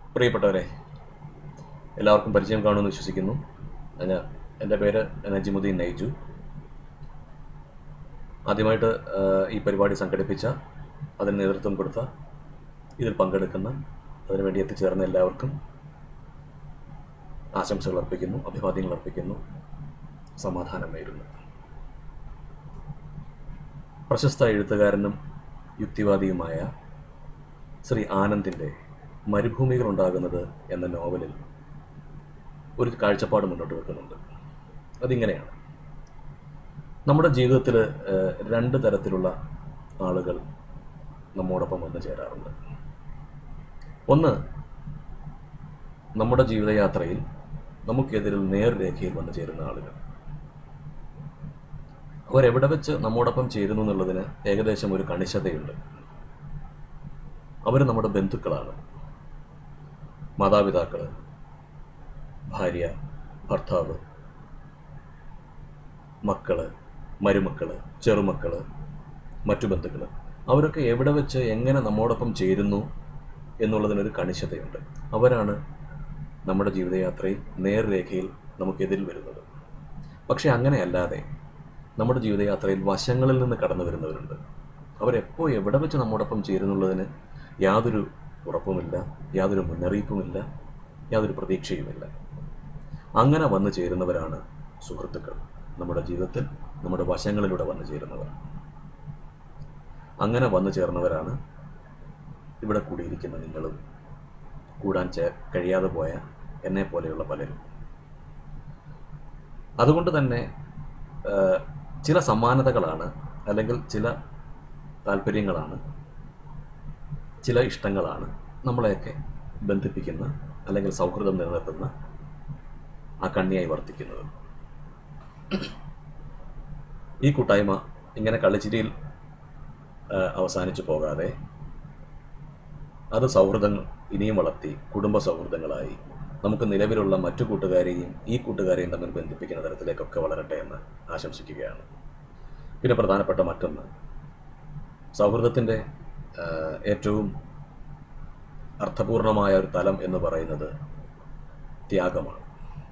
പ്രിയപ്പെട്ടവരെ എല്ലാവർക്കും പരിചയം കാണുമെന്ന് വിശ്വസിക്കുന്നു ഞാൻ എൻ്റെ പേര് നജിമുദ്ദീൻ നൈജു ആദ്യമായിട്ട് ആ, ഈ പരിപാടി സംഘടിപ്പിച്ച അതിന് നേതൃത്വം കൊടുത്ത ഇതിൽ പങ്കെടുക്കുന്ന അതിനുവേണ്ടി എത്തിച്ചേർന്ന എല്ലാവർക്കും ആശംസകൾ അർപ്പിക്കുന്നു അഭിവാദ്യങ്ങൾ അർപ്പിക്കുന്നു സമാധാനം നേരുന്നു പ്രശസ്ത എഴുത്തുകാരനും യുക്തിവാദിയുമായ ശ്രീ ആനന്ദിൻ്റെ മരുഭൂമികൾ ഉണ്ടാകുന്നത് എന്ന നോവലിൽ ഒരു കാഴ്ചപ്പാട് മുന്നോട്ട് വെക്കുന്നുണ്ട് അതിങ്ങനെയാണ് നമ്മുടെ ജീവിതത്തിൽ രണ്ട് തരത്തിലുള്ള ആളുകൾ നമ്മോടൊപ്പം വന്നു ചേരാറുണ്ട് ഒന്ന് നമ്മുടെ ജീവിതയാത്രയിൽ നമുക്കെതിരിൽ നേർരേഖയിൽ വന്നു ചേരുന്ന ആളുകൾ അവരെവിടെ വെച്ച് നമ്മോടൊപ്പം ചേരുന്നു എന്നുള്ളതിന് ഏകദേശം ഒരു കണിശതയുണ്ട് അവർ നമ്മുടെ ബന്ധുക്കളാണ് മാതാപിതാക്കൾ ഭാര്യ ഭർത്താവ് മക്കള് മരുമക്കള് ചെറുമക്കള് മറ്റു ബന്ധുക്കൾ അവരൊക്കെ എവിടെ വെച്ച് എങ്ങനെ നമ്മോടൊപ്പം ചേരുന്നു എന്നുള്ളതിനൊരു കണിശതയുണ്ട് അവരാണ് നമ്മുടെ ജീവിതയാത്രയിൽ നേർരേഖയിൽ നമുക്കെതിരിൽ വരുന്നത് പക്ഷെ അങ്ങനെയല്ലാതെ നമ്മുടെ ജീവിതയാത്രയിൽ വശങ്ങളിൽ നിന്ന് കടന്നു വരുന്നവരുണ്ട് അവരെപ്പോൾ എവിടെ വെച്ച് നമ്മോടൊപ്പം ചേരുന്നുള്ളതിന് യാതൊരു ഉറപ്പുമില്ല യാതൊരു മുന്നറിയിപ്പുമില്ല യാതൊരു പ്രതീക്ഷയുമില്ല അങ്ങനെ വന്നു ചേരുന്നവരാണ് സുഹൃത്തുക്കൾ നമ്മുടെ ജീവിതത്തിൽ നമ്മുടെ വശങ്ങളിലൂടെ വന്നു ചേരുന്നവർ അങ്ങനെ വന്നു ചേർന്നവരാണ് ഇവിടെ കൂടിയിരിക്കുന്ന നിങ്ങളും കൂടാൻ ചേ കഴിയാതെ പോയ എന്നെ പോലെയുള്ള പലരും അതുകൊണ്ട് തന്നെ ആ, ചില സമാനതകളാണ് അല്ലെങ്കിൽ ചില താല്പര്യങ്ങളാണ് ചില ഇഷ്ടങ്ങളാണ് നമ്മളെയൊക്കെ ബന്ധിപ്പിക്കുന്ന അല്ലെങ്കിൽ സൗഹൃദം നിലനിർത്തുന്ന ആ കണ്ണിയായി വർത്തിക്കുന്നത് ഈ കൂട്ടായ്മ ഇങ്ങനെ കളിച്ചിരിയിൽ ആ, അവസാനിച്ചു പോകാതെ അത് സൗഹൃദങ്ങൾ ഇനിയും വളർത്തി കുടുംബ സൗഹൃദങ്ങളായി നമുക്ക് നിലവിലുള്ള മറ്റു കൂട്ടുകാരെയും ഈ കൂട്ടുകാരെയും തമ്മിൽ ബന്ധിപ്പിക്കുന്ന തരത്തിലേക്കൊക്കെ വളരട്ടെ എന്ന് ആശംസിക്കുകയാണ് പിന്നെ പ്രധാനപ്പെട്ട മറ്റൊന്ന് സൗഹൃദത്തിൻ്റെ ആ, ഏറ്റവും അർത്ഥപൂർണമായ ഒരു തലം എന്ന് പറയുന്നത് ത്യാഗമാണ്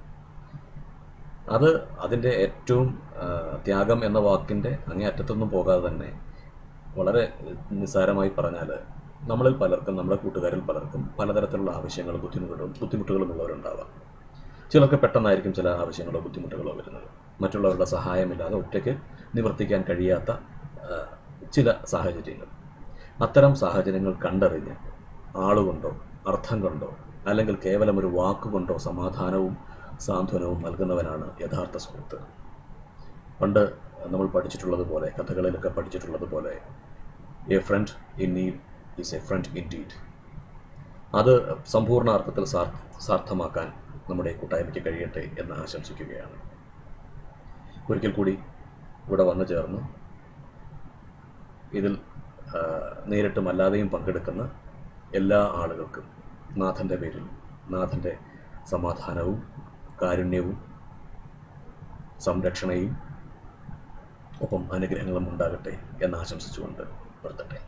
അത് അതിൻ്റെ ഏറ്റവും ആ, ത്യാഗം എന്ന വാക്കിൻ്റെ അങ്ങേയറ്റത്തൊന്നും പോകാതെ തന്നെ വളരെ നിസ്സാരമായി പറഞ്ഞാൽ നമ്മളിൽ പലർക്കും നമ്മുടെ കൂട്ടുകാരിൽ പലർക്കും പലതരത്തിലുള്ള ആവശ്യങ്ങളും ബുദ്ധിമുട്ടുകളും ബുദ്ധിമുട്ടുകളും ഉള്ളവരുണ്ടാവാം ചിലർക്ക് പെട്ടെന്നായിരിക്കും ചില ആവശ്യങ്ങളോ ബുദ്ധിമുട്ടുകളോ വരുന്നത് മറ്റുള്ളവരുടെ സഹായമില്ലാതെ ഒറ്റയ്ക്ക് നിവർത്തിക്കാൻ കഴിയാത്ത ആ, ചില സാഹചര്യങ്ങൾ അത്തരം സാഹചര്യങ്ങൾ കണ്ടറിഞ്ഞ് ആളുകൊണ്ടോ അർത്ഥം കൊണ്ടോ അല്ലെങ്കിൽ കേവലം ഒരു വാക്കുകൊണ്ടോ സമാധാനവും സാന്ത്വനവും നൽകുന്നവനാണ് യഥാർത്ഥ സുഹൃത്ത് പണ്ട് നമ്മൾ പഠിച്ചിട്ടുള്ളത് പോലെ കഥകളിലൊക്കെ പഠിച്ചിട്ടുള്ളത് പോലെ a friend in need is a friend in deed അത് സമ്പൂർണ്ണ അർത്ഥത്തിൽ സാർ സാർത്ഥമാക്കാൻ നമ്മുടെ ഈ കൂട്ടായ്മയ്ക്ക് കഴിയട്ടെ എന്ന് ആശംസിക്കുകയാണ് ഒരിക്കൽ കൂടി ഇവിടെ വന്നു ചേർന്ന് ഇതിൽ ആ, നേരിട്ടും അല്ലാതെയും പങ്കെടുക്കുന്ന എല്ലാ ആളുകൾക്കും നാഥൻ്റെ പേരിൽ നാഥൻ്റെ സമാധാനവും കാരുണ്യവും സംരക്ഷണയും ഒപ്പം അനുഗ്രഹങ്ങളും ഉണ്ടാകട്ടെ എന്ന് ആശംസിച്ചുകൊണ്ട് നിർത്തട്ടെ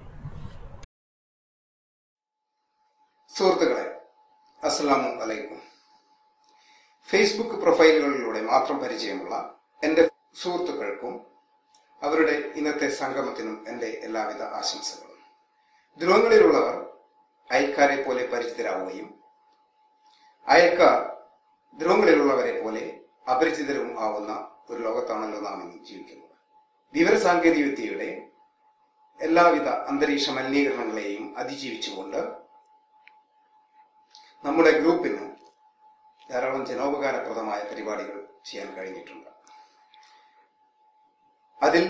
സുഹൃത്തുക്കളെ അസ്സലാമു അലൈക്കും ഫേസ്ബുക്ക് പ്രൊഫൈലുകളിലൂടെ മാത്രം പരിചയമുള്ള എൻ്റെ സുഹൃത്തുക്കൾക്കും അവരുടെ ഇന്നത്തെ സംഗമത്തിനും എൻ്റെ എല്ലാവിധ ആശംസകളും ധ്രുവങ്ങളിലുള്ളവർ അയൽക്കാരെ പോലെ പരിചിതരാവുകയും അയൽക്കാർ ധ്രുവങ്ങളിലുള്ളവരെ പോലെ അപരിചിതരും ആവുന്ന ഒരു ലോകത്താണല്ലോ നാം ഇന്ന് ജീവിക്കുന്നത് വിവരസാങ്കേതിക വിദ്യയുടെ എല്ലാവിധ അന്തരീക്ഷ മലിനീകരണങ്ങളെയും അതിജീവിച്ചുകൊണ്ട് നമ്മുടെ ഗ്രൂപ്പിന് ധാരാളം ജനോപകാരപ്രദമായ പരിപാടികൾ ചെയ്യാൻ കഴിഞ്ഞിട്ടുണ്ട് അതിൽ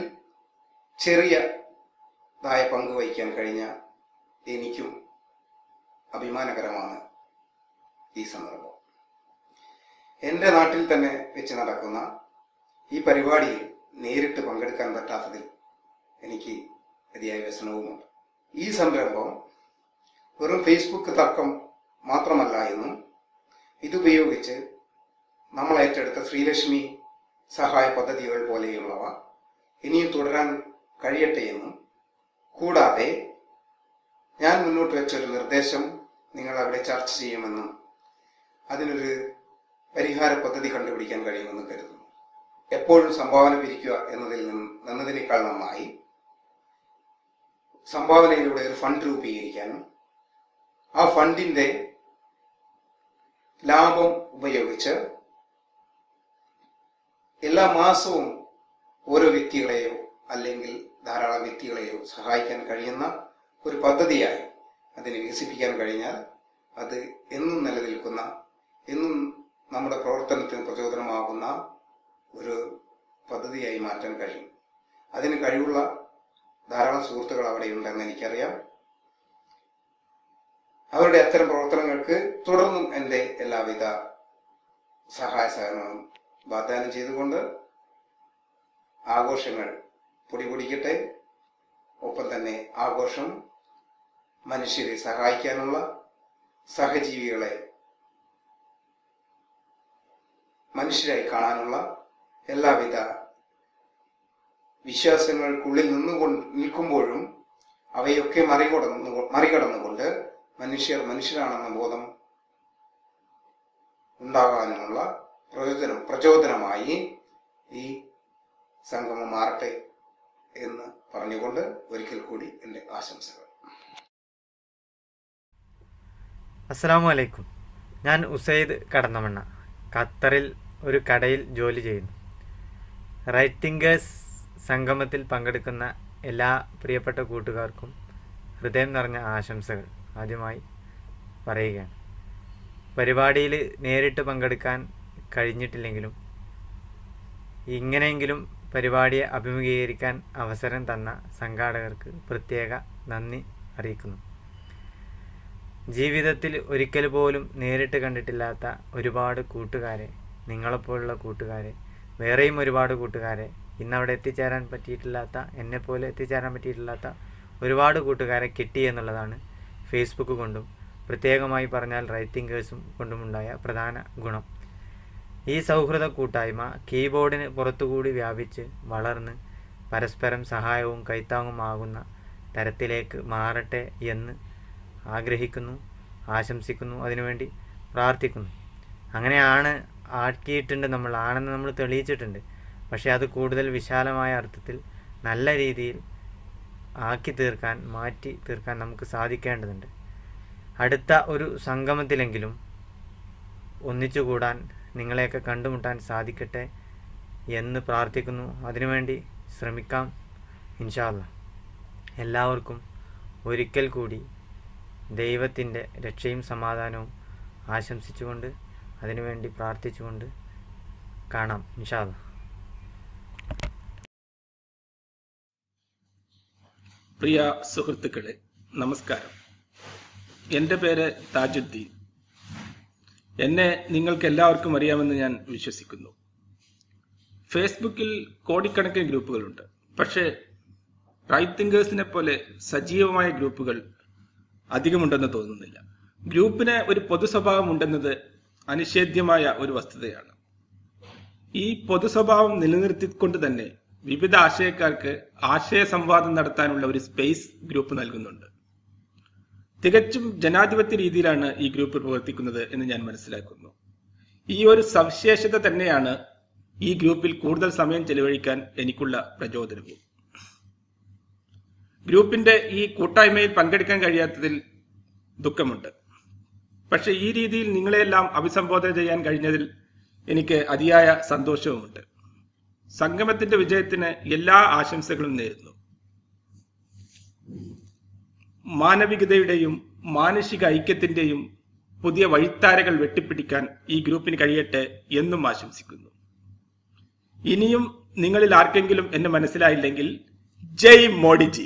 ചെറിയതായ പങ്ക് വഹിക്കാൻ കഴിഞ്ഞ എനിക്കും അഭിമാനകരമാണ് ഈ സന്ദർഭം എൻ്റെ നാട്ടിൽ തന്നെ വെച്ച് നടക്കുന്ന ഈ പരിപാടിയിൽ നേരിട്ട് പങ്കെടുക്കാൻ പറ്റാത്തതിൽ എനിക്ക് അതിയായ വ്യസനവുമുണ്ട് ഈ സംരംഭം വെറും ഫേസ്ബുക്ക് തർക്കം മാത്രമല്ല എന്നും ഇതുപയോഗിച്ച് നമ്മൾ ഏറ്റെടുത്ത ശ്രീലക്ഷ്മി സഹായ പദ്ധതികൾ പോലെയുള്ളവ ഇനിയും തുടരാൻ കഴിയട്ടെ എന്നും കൂടാതെ ഞാൻ മുന്നോട്ട് വെച്ച ഒരു നിർദ്ദേശം നിങ്ങൾ അവിടെ ചർച്ച ചെയ്യുമെന്നും അതിനൊരു പരിഹാര പദ്ധതി കണ്ടുപിടിക്കാൻ കഴിയുമെന്ന് കരുതുന്നു എപ്പോഴും സംഭാവന പിരിക്കുക എന്നതിൽ നിന്ന് എന്നതിനേക്കാൾ നന്നായി സംഭാവനയിലൂടെ ഒരു ഫണ്ട് രൂപീകരിക്കാനും ആ ഫണ്ടിന്റെ ലാഭം ഉപയോഗിച്ച് എല്ലാ മാസവും ഓരോ വ്യക്തികളെയോ അല്ലെങ്കിൽ ധാരാളം വ്യക്തികളെയോ സഹായിക്കാൻ കഴിയുന്ന ഒരു പദ്ധതിയായി അതിനെ വികസിപ്പിക്കാൻ കഴിഞ്ഞാൽ അത് എന്നും നിലനിൽക്കുന്ന എന്നും നമ്മുടെ പ്രവർത്തനത്തിന് പ്രചോദനമാകുന്ന ഒരു പദ്ധതിയായി മാറ്റാൻ കഴിയും അതിന് കഴിവുള്ള ധാരാളം സുഹൃത്തുക്കൾ അവിടെ ഉണ്ടെന്ന് എനിക്കറിയാം അവരുടെ അത്തരം പ്രവർത്തനങ്ങൾക്ക് തുടർന്നും എൻ്റെ എല്ലാവിധ സഹായ സഹകരണവും വാഗ്ദാനം ചെയ്തുകൊണ്ട് ആഘോഷങ്ങൾ പൊടിപൊടിക്കട്ടെ ഒപ്പം തന്നെ ആഘോഷം മനുഷ്യരെ സഹായിക്കാനുള്ള സഹജീവികളെ മനുഷ്യരായി കാണാനുള്ള എല്ലാവിധ വിശ്വാസങ്ങൾക്കുള്ളിൽ നിന്നുകൊണ്ട് നിൽക്കുമ്പോഴും അവയൊക്കെ മറികടന്നു മറികടന്നുകൊണ്ട് മനുഷ്യർ മനുഷ്യരാണെന്ന ബോധം ഉണ്ടാകാനുമുള്ള പ്രചോദനം പ്രചോദനമായി ഈ സംഗമം മാറട്ടെ എന്ന് പറഞ്ഞുകൊണ്ട് ഒരിക്കൽ കൂടി എൻ്റെ ആശംസകൾ അസ്സാം വലൈക്കും ഞാൻ ഉസൈദ് കടന്നമണ്ണ ഖത്തറിൽ ഒരു കടയിൽ ജോലി ചെയ്യുന്നു റൈറ്റ് തിങ്കേഴ്സ് സംഗമത്തിൽ പങ്കെടുക്കുന്ന എല്ലാ പ്രിയപ്പെട്ട കൂട്ടുകാർക്കും ഹൃദയം നിറഞ്ഞ ആശംസകൾ ആദ്യമായി പറയുകയാണ് പരിപാടിയിൽ നേരിട്ട് പങ്കെടുക്കാൻ കഴിഞ്ഞിട്ടില്ലെങ്കിലും ഇങ്ങനെയെങ്കിലും പരിപാടിയെ അഭിമുഖീകരിക്കാൻ അവസരം തന്ന സംഘാടകർക്ക് പ്രത്യേക നന്ദി അറിയിക്കുന്നു ജീവിതത്തിൽ ഒരിക്കൽ പോലും നേരിട്ട് കണ്ടിട്ടില്ലാത്ത ഒരുപാട് കൂട്ടുകാരെ നിങ്ങളെപ്പോലുള്ള കൂട്ടുകാരെ വേറെയും ഒരുപാട് കൂട്ടുകാരെ ഇന്നവിടെ എത്തിച്ചേരാൻ പറ്റിയിട്ടില്ലാത്ത എന്നെപ്പോലെ എത്തിച്ചേരാൻ പറ്റിയിട്ടില്ലാത്ത ഒരുപാട് കൂട്ടുകാരെ കിട്ടി എന്നുള്ളതാണ് ഫേസ്ബുക്ക് കൊണ്ടും പ്രത്യേകമായി പറഞ്ഞാൽ റൈറ്റിംഗേഴ്സും കൊണ്ടുമുണ്ടായ പ്രധാന ഗുണം ഈ സൗഹൃദ കൂട്ടായ്മ കീബോർഡിന് പുറത്തുകൂടി വ്യാപിച്ച് വളർന്ന് പരസ്പരം സഹായവും കൈത്താങ്ങുമാകുന്ന തരത്തിലേക്ക് മാറട്ടെ എന്ന് ആഗ്രഹിക്കുന്നു ആശംസിക്കുന്നു അതിനുവേണ്ടി പ്രാർത്ഥിക്കുന്നു അങ്ങനെയാണ് ആക്കിയിട്ടുണ്ട് നമ്മൾ ആണെന്ന് നമ്മൾ തെളിയിച്ചിട്ടുണ്ട് പക്ഷേ അത് കൂടുതൽ വിശാലമായ അർത്ഥത്തിൽ നല്ല രീതിയിൽ ആക്കി തീർക്കാൻ മാറ്റി തീർക്കാൻ നമുക്ക് സാധിക്കേണ്ടതുണ്ട് അടുത്ത ഒരു സംഗമത്തിലെങ്കിലും ഒന്നിച്ചുകൂടാൻ നിങ്ങളെയൊക്കെ കണ്ടുമുട്ടാൻ സാധിക്കട്ടെ എന്ന് പ്രാർത്ഥിക്കുന്നു അതിനുവേണ്ടി ശ്രമിക്കാം ഇൻഷാല്ല എല്ലാവർക്കും ഒരിക്കൽ കൂടി ദൈവത്തിൻ്റെ രക്ഷയും സമാധാനവും ആശംസിച്ചുകൊണ്ട് അതിനുവേണ്ടി പ്രാർത്ഥിച്ചുകൊണ്ട് കാണാം ഇൻഷാല്ല പ്രിയ സുഹൃത്തുക്കളെ നമസ്കാരം എൻ്റെ പേര് താജുദ്ദീൻ എന്നെ നിങ്ങൾക്ക് എല്ലാവർക്കും അറിയാമെന്ന് ഞാൻ വിശ്വസിക്കുന്നു ഫേസ്ബുക്കിൽ കോടിക്കണക്കിന് ഗ്രൂപ്പുകളുണ്ട് പക്ഷേ റൈറ്റ് തിങ്കേഴ്സിനെ പോലെ സജീവമായ ഗ്രൂപ്പുകൾ അധികമുണ്ടെന്ന് തോന്നുന്നില്ല ഗ്രൂപ്പിന് ഒരു പൊതു സ്വഭാവം ഉണ്ടെന്നത് അനിഷേധ്യമായ ഒരു വസ്തുതയാണ് ഈ പൊതു സ്വഭാവം നിലനിർത്തിക്കൊണ്ട് തന്നെ വിവിധ ആശയക്കാർക്ക് ആശയ സംവാദം നടത്താനുള്ള ഒരു സ്പേസ് ഗ്രൂപ്പ് നൽകുന്നുണ്ട് തികച്ചും ജനാധിപത്യ രീതിയിലാണ് ഈ ഗ്രൂപ്പ് പ്രവർത്തിക്കുന്നത് എന്ന് ഞാൻ മനസ്സിലാക്കുന്നു ഈ ഒരു സവിശേഷത തന്നെയാണ് ഈ ഗ്രൂപ്പിൽ കൂടുതൽ സമയം ചെലവഴിക്കാൻ എനിക്കുള്ള പ്രചോദനവും ഗ്രൂപ്പിന്റെ ഈ കൂട്ടായ്മയിൽ പങ്കെടുക്കാൻ കഴിയാത്തതിൽ ദുഃഖമുണ്ട് പക്ഷെ ഈ രീതിയിൽ നിങ്ങളെല്ലാം അഭിസംബോധന ചെയ്യാൻ കഴിഞ്ഞതിൽ എനിക്ക് അതിയായ സന്തോഷവുമുണ്ട് സംഗമത്തിന്റെ വിജയത്തിന് എല്ലാ ആശംസകളും നേരുന്നു മാനവികതയുടെയും മാനുഷിക ഐക്യത്തിന്റെയും പുതിയ വഴിത്താരകൾ വെട്ടിപ്പിടിക്കാൻ ഈ ഗ്രൂപ്പിന് കഴിയട്ടെ എന്നും ആശംസിക്കുന്നു ഇനിയും നിങ്ങളിൽ ആർക്കെങ്കിലും എന്നെ മനസ്സിലായില്ലെങ്കിൽ ജയ് മോഡിജി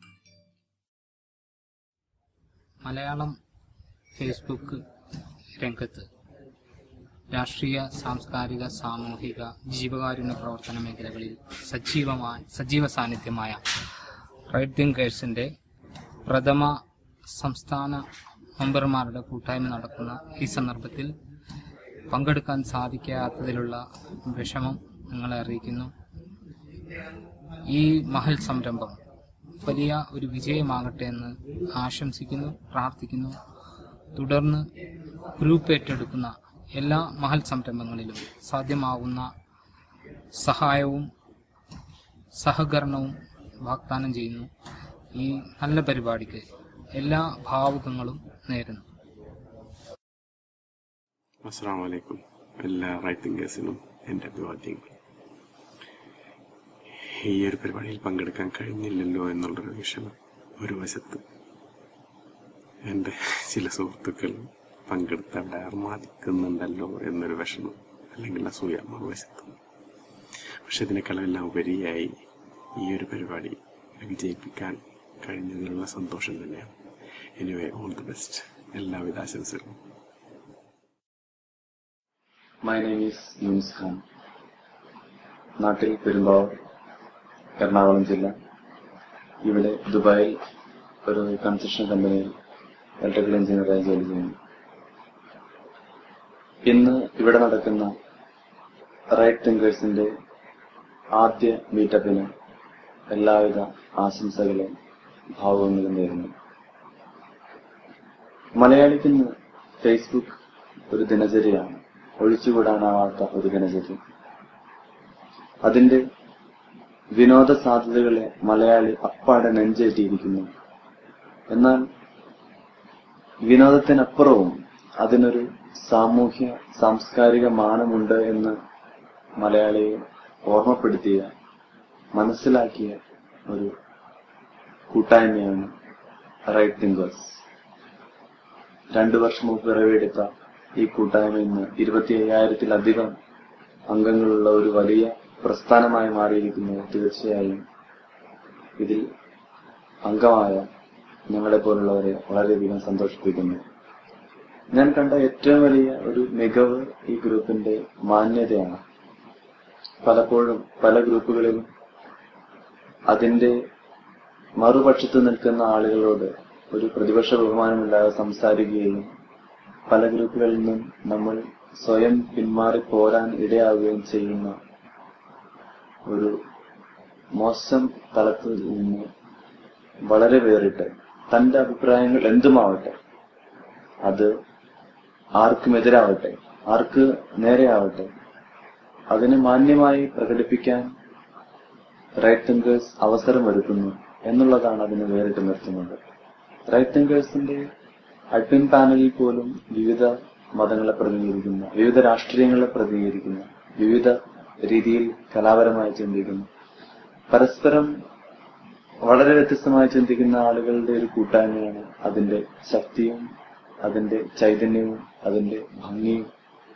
മലയാളം ഫേസ്ബുക്ക് രംഗത്ത് രാഷ്ട്രീയ സാംസ്കാരിക സാമൂഹിക ജീവകാരുണ്യ പ്രവർത്തന മേഖലകളിൽ സജീവമായ സജീവ സാന്നിധ്യമായ റൈറ്റ് തിങ്കേഴ്സിന്റെ പ്രഥമ സംസ്ഥാന മെമ്പർമാരുടെ കൂട്ടായ്മ നടക്കുന്ന ഈ സന്ദർഭത്തിൽ പങ്കെടുക്കാൻ സാധിക്കാത്തതിലുള്ള വിഷമം നിങ്ങളെ അറിയിക്കുന്നു ഈ മഹൽ സംരംഭം വലിയ ഒരു വിജയമാകട്ടെ എന്ന് ആശംസിക്കുന്നു പ്രാർത്ഥിക്കുന്നു തുടർന്ന് ഗ്രൂപ്പ് ഏറ്റെടുക്കുന്ന എല്ലാ മഹൽ സംരംഭങ്ങളിലും സാധ്യമാകുന്ന സഹായവും സഹകരണവും വാഗ്ദാനം ചെയ്യുന്നു ഈ നല്ല പരിപാടിക്ക് എല്ലാ ഭാവുകങ്ങളും നേരുന്നു അസ്സാം വലൈക്കും എല്ലാ റൈറ്റിംഗേഴ്സിനും എൻ്റെ അഭിവാദ്യങ്ങൾ ഈ ഒരു പരിപാടിയിൽ പങ്കെടുക്കാൻ കഴിഞ്ഞില്ലല്ലോ എന്നുള്ളൊരു വിഷമം ഒരു വശത്ത് എൻ്റെ ചില സുഹൃത്തുക്കൾ പങ്കെടുത്ത് അവിടെ അർമാദിക്കുന്നുണ്ടല്ലോ എന്നൊരു വിഷമം അല്ലെങ്കിൽ അസൂയ മറുവശത്ത് പക്ഷെ ഇതിനേക്കാളെല്ലാം ഉപരിയായി ഈ ഒരു പരിപാടി വിജയിപ്പിക്കാൻ കഴിഞ്ഞതിലുള്ള സന്തോഷം തന്നെയാണ് എനിവേ ഓൾ ദി ബെസ്റ്റ് എല്ലാവിധ ആശംസകളും my name is Younis Khan നാട്ടിൽ പെരുമ്പാവൂർ എറണാകുളം ജില്ല ഇവിടെ ദുബായിൽ ഒരു കൺസ്ട്രക്ഷൻ കമ്പനിയിൽ ഇലക്ട്രിക്കൽ എഞ്ചിനീയറായി ജോലി ചെയ്യുന്നു ഇന്ന് ഇവിടെ നടക്കുന്ന റൈറ്റ് തിങ്കേഴ്സിന്റെ ആദ്യ മീറ്റപ്പിന് എല്ലാവിധ ആശംസകളും ഭാവങ്ങളും നേരുന്നു മലയാളിക്കിന്ന് ഫേസ്ബുക്ക് ഒരു ദിനചര്യയാണ് ഒഴിച്ചുകൂടാനാവാത്ത ഒരു ദിനചര്യ അതിന്റെ വിനോദ സാധ്യതകളെ മലയാളി അപ്പാടെ നെഞ്ചേറ്റിയിരിക്കുന്നു എന്നാൽ വിനോദത്തിനപ്പുറവും അതിനൊരു സാമൂഹ്യ സാംസ്കാരിക മാനമുണ്ട് എന്ന് മലയാളിയെ ഓർമ്മപ്പെടുത്തിയ മനസ്സിലാക്കിയ ഒരു കൂട്ടായ്മയാണ് റൈറ്റ് തിങ്കേഴ്സ് രണ്ടു വർഷം മുമ്പ് പിറവിയെടുത്ത ഈ കൂട്ടായ്മ ഇന്ന് ഇരുപത്തി അയ്യായിരത്തിലധികം അംഗങ്ങളുള്ള ഒരു വലിയ പ്രസ്ഥാനമായി മാറിയിരിക്കുന്നത് തീർച്ചയായും ഇതിൽ അംഗമായ ഞങ്ങളെ പോലുള്ളവരെ വളരെയധികം സന്തോഷിപ്പിക്കുന്നു ഞാൻ കണ്ട ഏറ്റവും വലിയ ഒരു മികവ് ഈ ഗ്രൂപ്പിന്റെ മാന്യതയാണ് പലപ്പോഴും പല ഗ്രൂപ്പുകളിലും അതിന്റെ മറുപക്ഷത്ത് നിൽക്കുന്ന ആളുകളോട് ഒരു പ്രതിപക്ഷ ബഹുമാനമില്ലാതെ സംസാരിക്കുകയും പല ഗ്രൂപ്പുകളിൽ നിന്നും നമ്മൾ സ്വയം പിന്മാറി പോരാൻ ഇടയാവുകയും ചെയ്യുന്ന ഒരു മോശം തലത്തിൽ നിന്ന് വളരെ വേറിട്ട് തന്റെ അഭിപ്രായങ്ങൾ എന്തുമാവട്ടെ അത് ആർക്കുമെതിരാവട്ടെ ആർക്ക് നേരെയാവട്ടെ അതിനെ മാന്യമായി പ്രകടിപ്പിക്കാൻ റൈറ്റ് തിങ്കേഴ്സ് അവസരമൊരുക്കുന്നു എന്നുള്ളതാണ് അതിനെ വേറിട്ട് നിർത്തുന്നത് റൈറ്റ് തിങ്കേഴ്സിന്റെ അഡ്മിൻ പാനലിൽ പോലും വിവിധ മതങ്ങളെ പ്രതിനിധീകരിക്കുന്ന വിവിധ രാഷ്ട്രീയങ്ങളെ പ്രതിനിധീകരിക്കുന്ന വിവിധ രീതിയിൽ കലാപരമായി ചിന്തിക്കുന്ന പരസ്പരം വളരെ വ്യത്യസ്തമായി ചിന്തിക്കുന്ന ആളുകളുടെ ഒരു കൂട്ടായ്മയാണ് അതിന്റെ ശക്തിയും അതിന്റെ ചൈതന്യവും അതിന്റെ ഭംഗിയും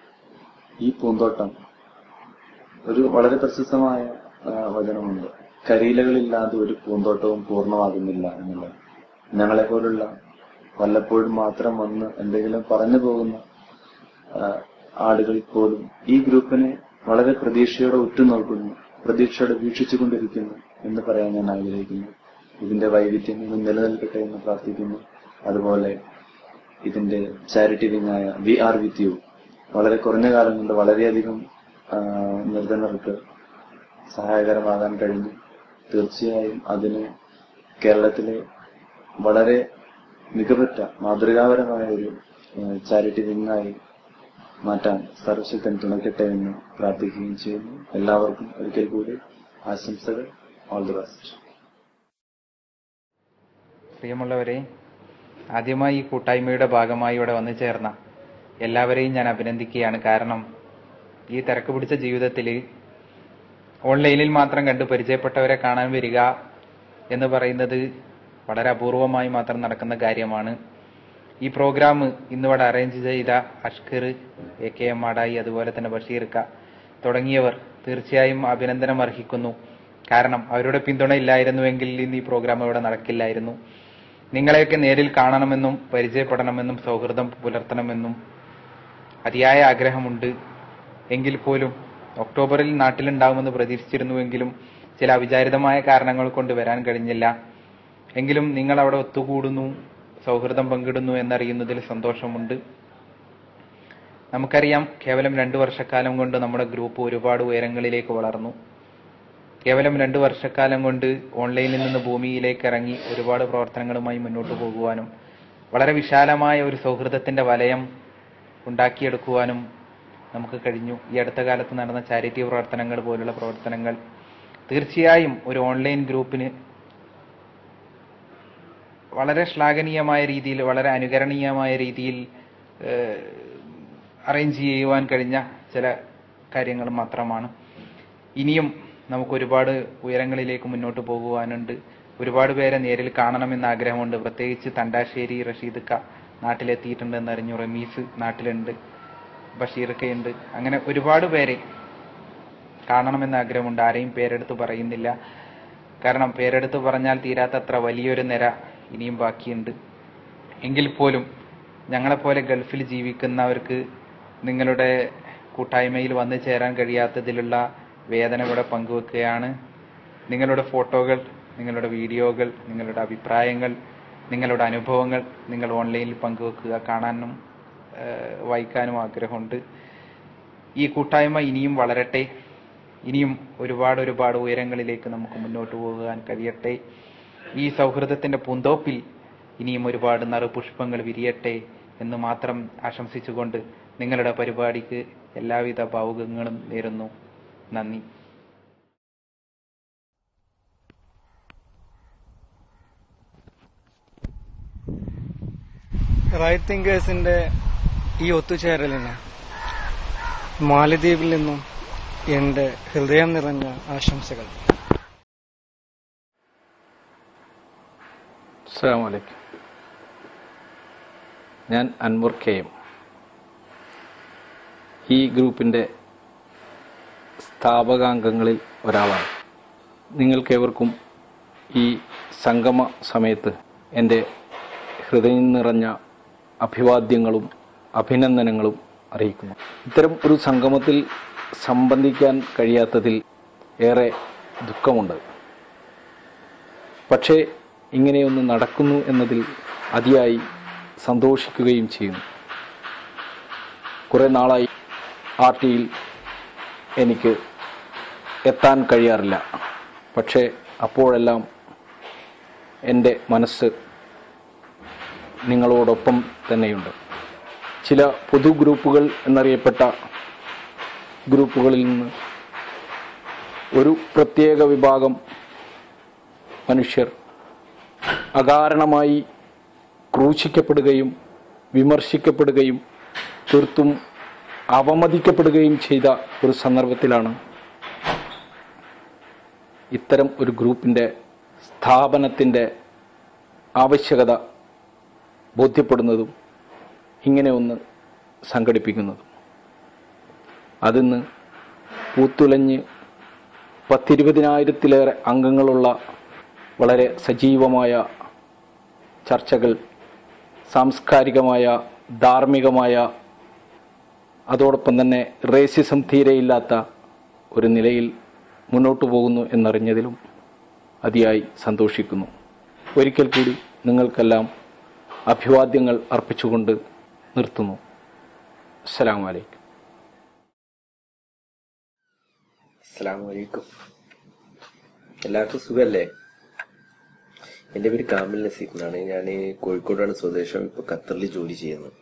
ഈ പൂന്തോട്ടം ഒരു വളരെ പ്രശസ്തമായ ആ, വചനമുണ്ട് കരിയിലകളില്ലാതെ ഒരു പൂന്തോട്ടവും പൂർണ്ണമാകുന്നില്ല എന്നുള്ളത് ഞങ്ങളെ പോലുള്ള വല്ലപ്പോഴും മാത്രം വന്ന് എന്തെങ്കിലും പറഞ്ഞു പോകുന്ന ആ, ആളുകൾ പോലും ഈ ഗ്രൂപ്പിനെ വളരെ പ്രതീക്ഷയോടെ ഉറ്റുനോക്കുന്നു പ്രതീക്ഷയോടെ വീക്ഷിച്ചുകൊണ്ടിരിക്കുന്നു എന്ന് പറയാൻ ഞാൻ ആഗ്രഹിക്കുന്നു ഇതിന്റെ വൈവിധ്യം ഇന്നും നിലനിൽക്കട്ടെ എന്ന് പ്രാർത്ഥിക്കുന്നു അതുപോലെ ഇതിന്റെ ചാരിറ്റി വിങ്ങായ വി ആർ വിത്ത് യു വളരെ കുറഞ്ഞ കാലം കൊണ്ട് വളരെയധികം ആ, നിർധനർക്ക് സഹായകരമാകാൻ കഴിഞ്ഞു തീർച്ചയായും അതിന് കേരളത്തിലെ വളരെ മികവുറ്റ മാതൃകാപരമായ ഒരു ചാരിറ്റി വിങ്ങായി മാറ്റാൻ സർവശക്തൻ തുണയ്ക്കട്ടെ എന്ന് പ്രാർത്ഥിക്കുകയും ചെയ്യുന്നു എല്ലാവർക്കും ഒരിക്കൽ കൂടി ആശംസകൾ ഓൾ ദി ബെസ്റ്റ് പ്രിയമുള്ളവരെ ആദ്യമായി ഈ കൂട്ടായ്മയുടെ ഭാഗമായി ഇവിടെ വന്നു ചേർന്ന എല്ലാവരെയും ഞാൻ അഭിനന്ദിക്കുകയാണ് കാരണം ഈ തിരക്ക് പിടിച്ച ജീവിതത്തിൽ ഓൺലൈനിൽ മാത്രം കണ്ട് പരിചയപ്പെട്ടവരെ കാണാൻ വരിക എന്ന് പറയുന്നത് വളരെ അപൂർവമായി മാത്രം നടക്കുന്ന കാര്യമാണ് ഈ പ്രോഗ്രാം ഇന്നിവിടെ അറേഞ്ച് ചെയ്ത Ashkar A K M Madayi അതുപോലെ തന്നെ ബഷീർക്ക തുടങ്ങിയവർ തീർച്ചയായും അഭിനന്ദനം അർഹിക്കുന്നു കാരണം അവരുടെ പിന്തുണ ഇല്ലായിരുന്നുവെങ്കിൽ ഇന്ന് ഈ പ്രോഗ്രാം ഇവിടെ നടക്കില്ലായിരുന്നു നിങ്ങളെയൊക്കെ നേരിൽ കാണണമെന്നും പരിചയപ്പെടണമെന്നും സൗഹൃദം പുലർത്തണമെന്നും അതിയായ ആഗ്രഹമുണ്ട് എങ്കിൽ പോലും ഒക്ടോബറിൽ നാട്ടിലുണ്ടാകുമെന്ന് പ്രതീക്ഷിച്ചിരുന്നുവെങ്കിലും ചില അവിചാരിതമായ കാരണങ്ങൾ കൊണ്ട് വരാൻ കഴിഞ്ഞില്ല എങ്കിലും നിങ്ങൾ അവിടെ ഒത്തുകൂടുന്നു സൗഹൃദം പങ്കിടുന്നു എന്നറിയുന്നതിൽ സന്തോഷമുണ്ട് നമുക്കറിയാം കേവലം രണ്ടു വർഷക്കാലം കൊണ്ട് നമ്മുടെ ഗ്രൂപ്പ് ഒരുപാട് ഉയരങ്ങളിലേക്ക് വളർന്നു കേവലം രണ്ടു വർഷക്കാലം കൊണ്ട് ഓൺലൈനിൽ നിന്ന് ഭൂമിയിലേക്ക് ഇറങ്ങി ഒരുപാട് പ്രവർത്തനങ്ങളുമായി മുന്നോട്ട് പോകുവാനും വളരെ വിശാലമായ ഒരു സൗഹൃദത്തിന്റെ വലയം ഉണ്ടാക്കിയെടുക്കുവാനും നമുക്ക് കഴിഞ്ഞു ഈ അടുത്ത കാലത്ത് നടന്ന ചാരിറ്റി പ്രവർത്തനങ്ങൾ പോലുള്ള പ്രവർത്തനങ്ങൾ തീർച്ചയായും ഒരു ഓൺലൈൻ ഗ്രൂപ്പിന് വളരെ ശ്ലാഘനീയമായ രീതിയിൽ വളരെ അനുകരണീയമായ രീതിയിൽ അറേഞ്ച് ചെയ്യുവാൻ കഴിഞ്ഞ ചില കാര്യങ്ങൾ മാത്രമാണ് ഇനിയും നമുക്ക് ഒരുപാട് ഉയരങ്ങളിലേക്ക് മുന്നോട്ട് പോകുവാനുണ്ട് ഒരുപാട് പേരെ നേരിൽ കാണണമെന്ന് ആഗ്രഹമുണ്ട് പ്രത്യേകിച്ച് തണ്ടാശ്ശേരി റഷീദക്ക നാട്ടിലെത്തിയിട്ടുണ്ടെന്ന് അറിഞ്ഞു റമീസ് നാട്ടിലുണ്ട് ബഷീർക്കയുണ്ട് അങ്ങനെ ഒരുപാട് പേരെ കാണണമെന്ന് ആഗ്രഹമുണ്ട് ആരെയും പേരെടുത്ത് പറയുന്നില്ല കാരണം പേരെടുത്ത് പറഞ്ഞാൽ തീരാത്തത്ര വലിയൊരു നിര ഇനിയും ബാക്കിയുണ്ട് എങ്കിൽ പോലും ഞങ്ങളെപ്പോലെ ഗൾഫിൽ ജീവിക്കുന്നവർക്ക് നിങ്ങളുടെ കൂട്ടായ്മയിൽ വന്നു ചേരാൻ കഴിയാത്തതിലുള്ള വേദന ഇവിടെ പങ്കുവെക്കുകയാണ് നിങ്ങളുടെ ഫോട്ടോകൾ നിങ്ങളുടെ വീഡിയോകൾ നിങ്ങളുടെ അഭിപ്രായങ്ങൾ നിങ്ങളുടെ അനുഭവങ്ങൾ നിങ്ങൾ ഓൺലൈനിൽ പങ്കുവെക്കുക കാണാനും ഏഹ്, വായിക്കാനും ആഗ്രഹമുണ്ട് ഈ കൂട്ടായ്മ ഇനിയും വളരട്ടെ ഇനിയും ഒരുപാട് ഒരുപാട് ഉയരങ്ങളിലേക്ക് നമുക്ക് മുന്നോട്ട് പോകാൻ കഴിയട്ടെ ഈ സൗഹൃദത്തിന്റെ പൂന്തോപ്പിൽ ഇനിയും ഒരുപാട് നറുപുഷ്പങ്ങൾ വിരിയട്ടെ എന്ന് മാത്രം ആശംസിച്ചുകൊണ്ട് നിങ്ങളുടെ പരിപാടിക്ക് എല്ലാവിധ ഭാവുകങ്ങളും നേരുന്നു നന്ദി റൈറ്റ് തിങ്കേഴ്സിന്റെ ഈ ഒത്തുചേരലിന് മാലദ്വീപിൽ നിന്നും എന്റെ ഹൃദയം നിറഞ്ഞ ആശംസകൾ അസ്സാം വലൈക്കും ഞാൻ അൻവർ കെ എം ഈ ഗ്രൂപ്പിൻ്റെ സ്ഥാപകാംഗങ്ങളിൽ ഒരാളാണ് നിങ്ങൾക്കേവർക്കും ഈ സംഗമ സമയത്ത് എൻ്റെ ഹൃദയം നിറഞ്ഞ അഭിവാദ്യങ്ങളും അഭിനന്ദനങ്ങളും അറിയിക്കുന്നു ഇത്തരം ഒരു സംഗമത്തിൽ സംബന്ധിക്കാൻ കഴിയാത്തതിൽ ഏറെ ദുഃഖമുണ്ട് പക്ഷേ ഇങ്ങനെയൊന്ന് നടക്കുന്നു എന്നതിൽ അതിയായി സന്തോഷിക്കുകയും ചെയ്യുന്നു കുറേ നാളായി ആർ ടിയിൽ എനിക്ക് എത്താൻ കഴിയാറില്ല പക്ഷേ അപ്പോഴെല്ലാം എൻ്റെ മനസ്സ് നിങ്ങളോടൊപ്പം തന്നെയുണ്ട് ചില പൊതു ഗ്രൂപ്പുകൾ എന്നറിയപ്പെട്ട ഗ്രൂപ്പുകളിൽ നിന്ന് ഒരു പ്രത്യേക വിഭാഗം മനുഷ്യർ അകാരണമായി ക്രൂശിക്കപ്പെടുകയും വിമർശിക്കപ്പെടുകയും തീർത്തും അവമതിക്കപ്പെടുകയും ചെയ്ത ഒരു സന്ദർഭത്തിലാണ് ഇത്തരം ഒരു ഗ്രൂപ്പിൻ്റെ സ്ഥാപനത്തിൻ്റെ ആവശ്യകത ബോധ്യപ്പെടുന്നതും ഇങ്ങനെ ഒന്ന് സംഘടിപ്പിക്കുന്നതും അതിന്ന് പൂത്തുലഞ്ഞ് പത്തിരുപതിനായിരത്തിലേറെ അംഗങ്ങളുള്ള വളരെ സജീവമായ ചർച്ചകൾ സാംസ്കാരികമായ ധാർമ്മികമായ അതോടൊപ്പം തന്നെ റേസിസം തീരെയില്ലാത്ത ഒരു നിലയിൽ മുന്നോട്ടു പോകുന്നു എന്നറിഞ്ഞതിലും അതിയായി സന്തോഷിക്കുന്നു ഒരിക്കൽ കൂടി നിങ്ങൾക്കെല്ലാം അഭിവാദ്യങ്ങൾ അർപ്പിച്ചുകൊണ്ട് നിർത്തുന്നു അസ്സലാമു അലൈക്കും അസ്സലാമു അലൈക്കും എല്ലാവർക്കും സുഖല്ലേ എൻ്റെ പേര് കാമിൽ നസീഫ് എന്നാണ് ഞാൻ കോഴിക്കോടാണ് സ്വദേശം ഇപ്പൊ ഖത്തറിൽ ജോലി ചെയ്യുന്നത്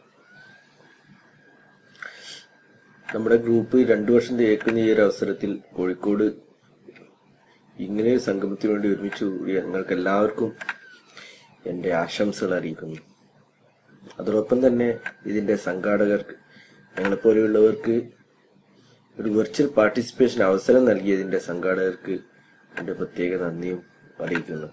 നമ്മുടെ ഗ്രൂപ്പ് രണ്ടു വർഷം തേക്കുന്ന ഈ ഒരു അവസരത്തിൽ കോഴിക്കോട് ഇങ്ങനെ ഒരു സംഗമത്തിന് വേണ്ടി ഒരുമിച്ച് കൂടി ഞങ്ങൾക്ക് എല്ലാവർക്കും എൻ്റെ ആശംസകൾ അറിയിക്കുന്നു അതോടൊപ്പം തന്നെ ഇതിന്റെ സംഘാടകർക്ക് ഞങ്ങളെപ്പോലെയുള്ളവർക്ക് ഒരു വെർച്വൽ പാർട്ടിസിപ്പേഷൻ അവസരം നൽകിയതിന്റെ സംഘാടകർക്ക് എൻ്റെ പ്രത്യേക നന്ദിയും അറിയിക്കുന്നു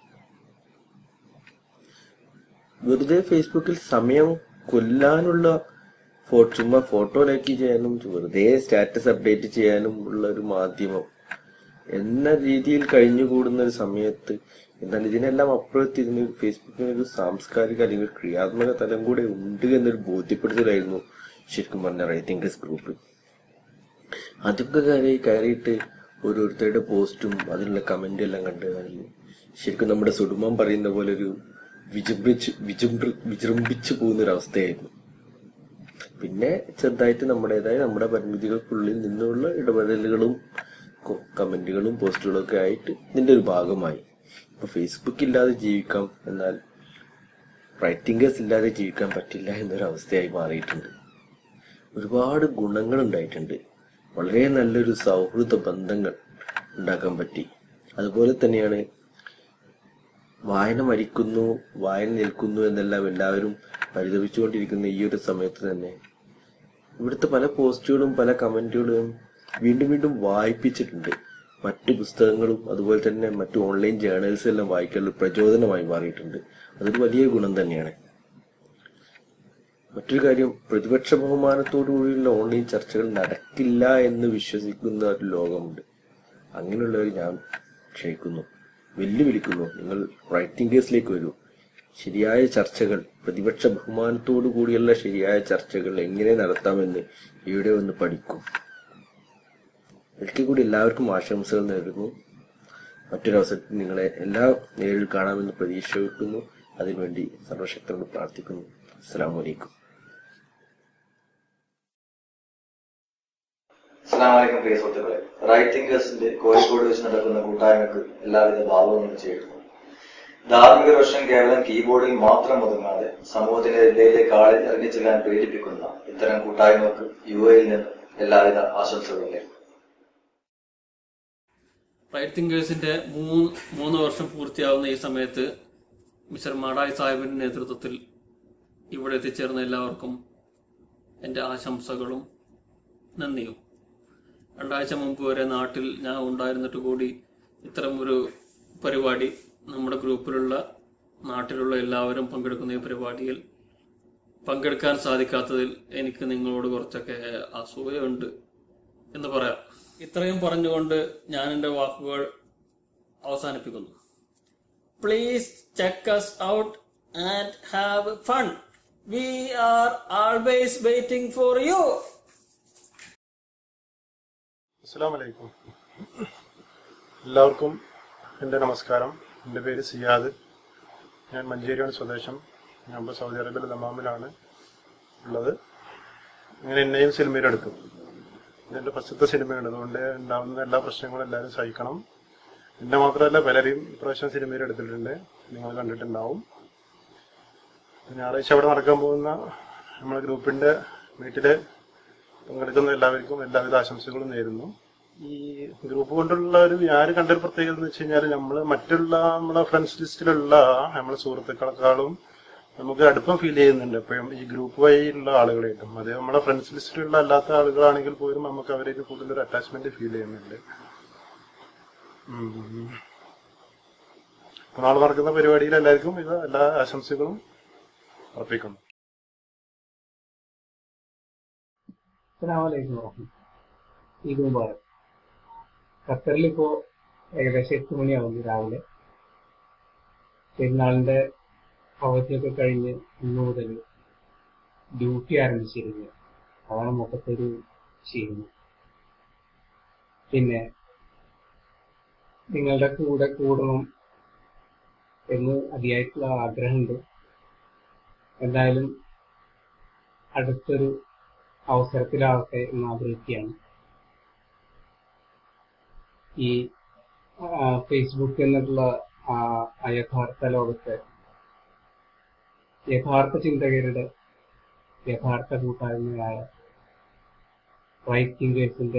വെറുതെ ഫേസ്ബുക്കിൽ സമയം കൊല്ലാനുള്ള ഫോ- ചുമ്മാ ഫോട്ടോ ലൈക്ക് ചെയ്യാനും വെറുതെ സ്റ്റാറ്റസ് അപ്ഡേറ്റ് ചെയ്യാനും ഉള്ള ഒരു മാധ്യമം എന്ന രീതിയിൽ കഴിഞ്ഞുകൂടുന്ന ഒരു സമയത്ത് എന്നാൽ ഇതിനെല്ലാം അപ്പുറത്ത് ഇതിന് ഫേസ്ബുക്കിന് ഒരു സാംസ്കാരിക അല്ലെങ്കിൽ ക്രിയാത്മക തലം കൂടെ ഉണ്ട് എന്നൊരു ബോധ്യപ്പെടുത്തലായിരുന്നു ശരിക്കും പറഞ്ഞ റൈറ്റിംഗേഴ്സ് ഗ്രൂപ്പ് അതൊക്കെ കയറി കയറിയിട്ട് ഓരോരുത്തരുടെ പോസ്റ്റും അതിനുള്ള കമന്റ് എല്ലാം കണ്ടു കഴിഞ്ഞു ശരിക്കും നമ്മുടെ സുടുമം പറയുന്ന പോലെ ഒരു വിജൃംഭിച്ച് വിജൃംഭ വിജൃംഭിച്ചു പോകുന്ന ഒരു അവസ്ഥയായിരുന്നു പിന്നെ ചെറുതായിട്ട് നമ്മുടേതായ നമ്മുടെ പരിമിതികൾക്കുള്ളിൽ നിന്നുള്ള ഇടപെടലുകളും കൊ- കമന്റുകളും പോസ്റ്റുകളും ഒക്കെ ആയിട്ട് ഇതിന്റെ ഒരു ഭാഗമായി ഇപ്പൊ ഫേസ്ബുക്ക് ഇല്ലാതെ ജീവിക്കാം എന്നാൽ റൈറ്റിംഗേഴ്സ് ഇല്ലാതെ ജീവിക്കാൻ പറ്റില്ല എന്നൊരവസ്ഥയായി മാറിയിട്ടുണ്ട് ഒരുപാട് ഗുണങ്ങൾ ഉണ്ടായിട്ടുണ്ട് വളരെ നല്ലൊരു സൗഹൃദ ബന്ധങ്ങൾ ഉണ്ടാക്കാൻ പറ്റി അതുപോലെ തന്നെയാണ് വായന മരിക്കുന്നു വായന നിൽക്കുന്നു എന്നെല്ലാം എല്ലാവരും പരിതപിച്ചുകൊണ്ടിരിക്കുന്ന ഈ ഒരു സമയത്ത് തന്നെ ഇവിടുത്തെ പല പോസ്റ്റുകളും പല കമന്റുകളും വീണ്ടും വീണ്ടും വായിപ്പിച്ചിട്ടുണ്ട് മറ്റു പുസ്തകങ്ങളും അതുപോലെ തന്നെ മറ്റു ഓൺലൈൻ ജേർണൽസ് എല്ലാം വായിക്കാനുള്ള പ്രചോദനമായി മാറിയിട്ടുണ്ട് അതൊരു വലിയ ഗുണം തന്നെയാണ് മറ്റൊരു കാര്യം പ്രതിപക്ഷ ബഹുമാനത്തോടുകൂടിയുള്ള ഓൺലൈൻ ചർച്ചകൾ നടക്കില്ല എന്ന് വിശ്വസിക്കുന്ന ഒരു ലോകമുണ്ട് അങ്ങനെയുള്ളവർ ഞാൻ ക്ഷണിക്കുന്നു വെല്ലുവിളിക്കുന്നു നിങ്ങൾ റൈറ്റിംഗേഴ്സിലേക്ക് വരൂ ശരിയായ ചർച്ചകൾ പ്രതിപക്ഷ ബഹുമാനത്തോടു കൂടിയുള്ള ശരിയായ ചർച്ചകൾ എങ്ങനെ നടത്താമെന്ന് ഇവിടെ വന്ന് പഠിക്കും ഒരിക്കൽ കൂടി എല്ലാവർക്കും ആശംസകൾ നേരുന്നു മറ്റൊരവസരത്തിൽ നിങ്ങളെ എല്ലാ നേരിൽ കാണാമെന്ന് പ്രതീക്ഷ വെക്കുന്നു അതിനുവേണ്ടി സർവശക്തനോട് പ്രാർത്ഥിക്കുന്നു അസ്സാം വലൈക്കും അസ്സാമലൈക്കും പ്രിയ സുഹൃത്തുക്കളെ റൈറ്റിംഗേഴ്സിന്റെ കോഴിക്കോട് വെച്ച് നടക്കുന്ന കൂട്ടായ്മക്ക് എല്ലാവിധ ഭാവങ്ങളും ചെയ്യുന്നു ധാർമ്മിക വശം കേവലം കീബോർഡിൽ മാത്രം ഒതുങ്ങാതെ സമൂഹത്തിന്റെ ജില്ലയിലേക്ക് ആളിൽ ഇറങ്ങിച്ചെല്ലാൻ പ്രേരിപ്പിക്കുന്ന ഇത്തരം കൂട്ടായ്മക്ക് യു എയിൽ നിന്ന് എല്ലാവിധ ആശംസകളും നേരുന്നു റൈറ്റ് തിങ്കേഴ്സിന്റെ മൂന്ന് മൂന്ന് വർഷം പൂർത്തിയാവുന്ന ഈ സമയത്ത് മിസ്റ്റർ മാടായി സാഹിബിന്റെ നേതൃത്വത്തിൽ ഇവിടെ എത്തിച്ചേർന്ന എല്ലാവർക്കും എൻ്റെ ആശംസകളും നന്ദിയും രണ്ടാഴ്ച മുമ്പ് വരെ നാട്ടിൽ ഞാൻ ഉണ്ടായിരുന്നിട്ട് കൂടി ഇത്തരം ഒരു പരിപാടി നമ്മുടെ ഗ്രൂപ്പിലുള്ള നാട്ടിലുള്ള എല്ലാവരും പങ്കെടുക്കുന്ന ഈ പരിപാടിയിൽ പങ്കെടുക്കാൻ സാധിക്കാത്തതിൽ എനിക്ക് നിങ്ങളോട് കുറച്ചൊക്കെ അസൂയയുണ്ട് എന്ന് പറയാം ഇത്രയും പറഞ്ഞുകൊണ്ട് ഞാൻ എൻ്റെ വാക്കുകൾ അവസാനിപ്പിക്കുന്നു please check us out and have fun we are always waiting for you അസ്സാമലൈക്കും എല്ലാവർക്കും എൻ്റെ നമസ്കാരം എൻ്റെ പേര് സിയാദ് ഞാൻ മഞ്ചേരിയാണ് സ്വദേശം ഞാൻ ഇപ്പോൾ സൗദി അറേബ്യയിലെ ദമാമിലാണ് ഉള്ളത് അങ്ങനെ എന്നെയും സിനിമയിലെടുത്തു ഇതെൻ്റെ ഫസ്റ്റത്തെ സിനിമയാണ് അതുകൊണ്ട് ഉണ്ടാകുന്ന എല്ലാ പ്രശ്നങ്ങളും എല്ലാവരും സഹിക്കണം എന്നെ മാത്രമല്ല പലരെയും ഇപ്രാവശ്യം സിനിമയിൽ എടുത്തിട്ടുണ്ട് നിങ്ങൾ കണ്ടിട്ടുണ്ടാവും ഞായറാഴ്ച അവിടെ നടക്കാൻ പോകുന്ന നമ്മുടെ ഗ്രൂപ്പിൻ്റെ വീട്ടിൽ പങ്കെടുക്കുന്ന എല്ലാവർക്കും എല്ലാവിധ ആശംസകളും നേരുന്നു ഈ ഗ്രൂപ്പ് കൊണ്ടുള്ള ഒരു ഞാൻ കണ്ടൊരു പ്രത്യേകത എന്ന് വെച്ച് കഴിഞ്ഞാൽ നമ്മൾ മറ്റുള്ള നമ്മളെ ഫ്രണ്ട്സ് ലിസ്റ്റിലുള്ള നമ്മളെ സുഹൃത്തുക്കളെക്കാളും നമുക്ക് അടുപ്പം ഫീൽ ചെയ്യുന്നുണ്ട് എപ്പോഴും ഈ ഗ്രൂപ്പ് വഴി ഉള്ള ആളുകളായിട്ടും അത് നമ്മളെ ഫ്രണ്ട്സ് ലിസ്റ്റിലുള്ള അല്ലാത്ത ആളുകളാണെങ്കിൽ പോലും നമുക്ക് അവരേക്ക് കൂടുതൽ ഒരു അറ്റാച്ച്മെന്റ് ഫീൽ ചെയ്യുന്നുണ്ട് ഉം. അപ്പൊ നാളെ നടക്കുന്ന പരിപാടിയിൽ എല്ലാവർക്കും ഇത് എല്ലാ ആശംസകളും അർപ്പിക്കുന്നു അസ്സലാമലൈക്കും വറഹ്മത്തുള്ളാഹി. ഈദ് മുബാറക് ഖത്തറിൽ ഇപ്പോ ഏകദേശം എട്ട് മണിയാവുന്നു രാവിലെ പെരുന്നാളിന്റെ അവധിയൊക്കെ കഴിഞ്ഞ് ഇന്ന് മുതൽ ഡ്യൂട്ടി ആരംഭിച്ചിരുന്നു അതാണ് മൊത്തത്തൊരു ക്ഷീണം പിന്നെ നിങ്ങളുടെ കൂടെ കൂടണം എന്ന് അതിയായിട്ടുള്ള ആഗ്രഹമുണ്ട് എന്തായാലും അടുത്തൊരു അവസരത്തിലാവട്ടെ എന്ന് ആഗ്രഹിക്കുകയാണ് ഈ ആ, ഫേസ്ബുക്ക് എന്നുള്ള ആ ആ യഥാർത്ഥ ലോകത്തെ യഥാർത്ഥ ചിന്തകരുടെ യഥാർത്ഥ കൂട്ടായ്മയായ റൈറ്റ് തിങ്കേഴ്സിന്റെ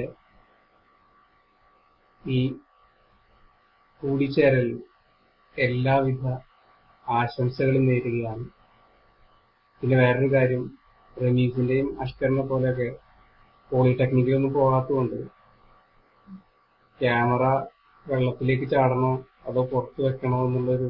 ഈ കൂടിച്ചേരൽ എല്ലാവിധ ആശംസകളും നേരുകയാണ് പിന്നെ വേറൊരു കാര്യം റമീസിന്റെയും അഷ്കറിനെ പോലെയൊക്കെ പോളിടെക്നിക്കിലൊന്നും പോകാത്തതുകൊണ്ട് ക്യാമറ വെള്ളത്തിലേക്ക് ചാടണോ അതോ പുറത്ത് വെക്കണോ എന്നുള്ളൊരു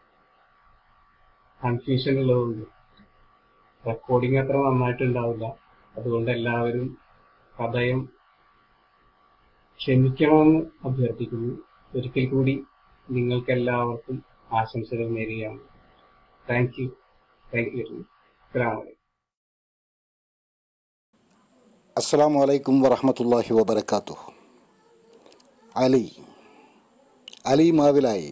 കൺഫ്യൂഷൻ ഉള്ളതുകൊണ്ട് റെക്കോർഡിംഗ് അത്ര നന്നായിട്ടുണ്ടാവില്ല അതുകൊണ്ട് എല്ലാവരും ഹൃദയം ക്ഷമിക്കണമെന്ന് അഭ്യർത്ഥിക്കുന്നു ഒരിക്കൽ കൂടി നിങ്ങൾക്ക് എല്ലാവർക്കും ആശംസകൾ നേരുകയാണ് thank you thank you very much അസ്സലാമു അലൈക്കും അസ്സാം വലൈക്കും വറഹമത്തല്ലാഹി വബർക്കാത്തു അലി അലി മാവിലായി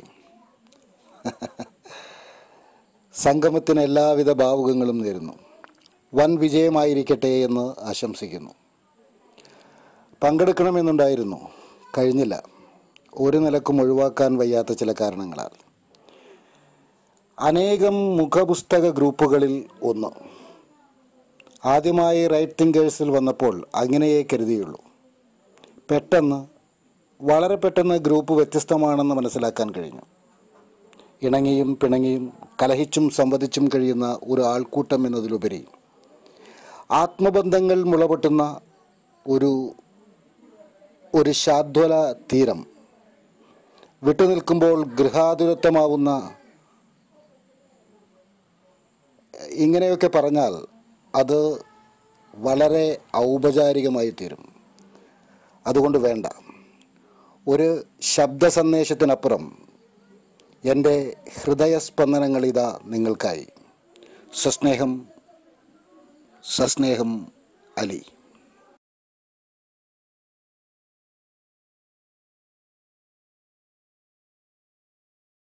സംഗമത്തിന് എല്ലാവിധ ഭാവുകങ്ങളും നേരുന്നു വൻ വിജയമായിരിക്കട്ടെ എന്ന് ആശംസിക്കുന്നു പങ്കെടുക്കണമെന്നുണ്ടായിരുന്നു കഴിഞ്ഞില്ല ഒരു നിലക്കും ഒഴിവാക്കാൻ വയ്യാത്ത ചില കാരണങ്ങളാൽ അനേകം മുഖപുസ്തക ഗ്രൂപ്പുകളിൽ ഒന്ന് ആദ്യമായി റൈറ്റ് തിങ്കേഴ്സിൽ വന്നപ്പോൾ അങ്ങനെയേ കരുതിയുള്ളൂ പെട്ടെന്ന് വളരെ പെട്ടെന്ന് ഗ്രൂപ്പ് വ്യത്യസ്തമാണെന്ന് മനസ്സിലാക്കാൻ കഴിഞ്ഞു ഇണങ്ങിയും പിണങ്ങിയും കലഹിച്ചും സംവദിച്ചും കഴിയുന്ന ഒരു ആൾക്കൂട്ടം എന്നതിലുപരി ആത്മബന്ധങ്ങൾ മുളപൊട്ടുന്ന ഒരു ഒരു ശാദ്വല തീരം വിട്ടുനിൽക്കുമ്പോൾ ഗൃഹാതുരത്വമാവുന്ന ഇങ്ങനെയൊക്കെ പറഞ്ഞാൽ അത് വളരെ ഔപചാരികമായി തീരും അതുകൊണ്ട് വേണ്ട ഒരു ശബ്ദ സന്ദേശത്തിനപ്പുറം എൻ്റെ ഹൃദയസ്പന്ദനങ്ങൾ ഇതാ നിങ്ങൾക്കായി സസ്നേഹം സസ്നേഹം അലി